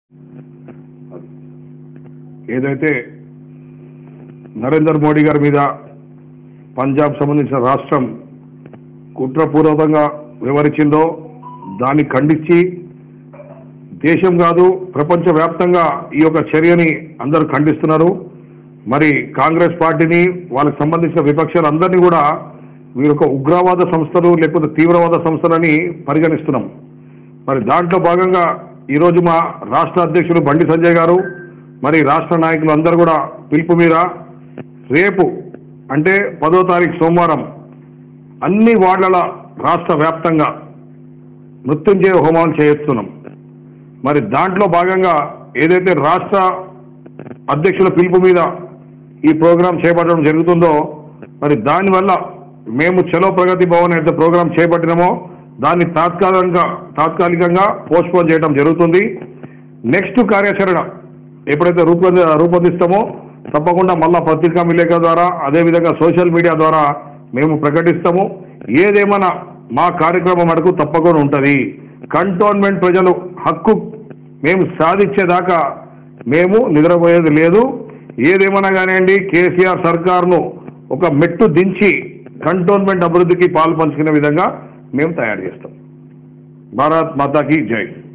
ఏదైతే నరేంద్ర మోడీ గారి మీద పంజాబ్ సంబంధించిన రాష్ట్రం కుట్రపూర్వకంగా వివరించిందో దాన్ని ఖండించి దేశం కాదు ప్రపంచవ్యాప్తంగా ఈ యొక్క చర్యని అందరూ ఖండిస్తున్నారు మరి కాంగ్రెస్ పార్టీని వాళ్ళకి సంబంధించిన విపక్షాలందరినీ కూడా వీరు ఒక ఉగ్రవాద సంస్థలు లేకపోతే తీవ్రవాద సంస్థలని పరిగణిస్తున్నాం మరి దాంట్లో భాగంగా ఈరోజు మా రాష్ట్ర అధ్యక్షులు బండి సంజయ్ గారు మరి రాష్ట్ర నాయకులు అందరూ కూడా పిలుపు మీద రేపు అంటే పదో తారీఖు సోమవారం అన్ని వార్డుల రాష్ట్ర వ్యాప్తంగా మృత్యుంజయ హోమాలు చేస్తున్నాం మరి దాంట్లో భాగంగా ఏదైతే రాష్ట్ర అధ్యక్షుల పిలుపు మీద ఈ ప్రోగ్రాం చేపట్టడం జరుగుతుందో మరి దానివల్ల మేము చలో ప్రగతి భవన్ అయితే ప్రోగ్రాం చేపట్టినామో దాన్ని తాత్కాలికంగా తాత్కాలికంగా పోస్ట్పోన్ చేయడం జరుగుతుంది నెక్స్ట్ కార్యాచరణ ఎప్పుడైతే రూపొంది రూపొందిస్తామో తప్పకుండా మళ్ళా పత్రికా విలేక ద్వారా అదేవిధంగా సోషల్ మీడియా ద్వారా మేము ప్రకటిస్తాము ఏదేమైనా మా కార్యక్రమం మటుకు తప్పకుండా ఉంటుంది కంటోన్మెంట్ ప్రజలు హక్కు మేము సాధించేదాకా మేము నిద్రపోయేది లేదు ఏదేమైనా కానివ్వండి కేసీఆర్ సర్కార్ను ఒక మెట్టు దించి కంటోన్మెంట్ అభివృద్ధికి పాలు పంచుకునే విధంగా మేము తయారు చేస్తాం భారత్ మాతాకి జై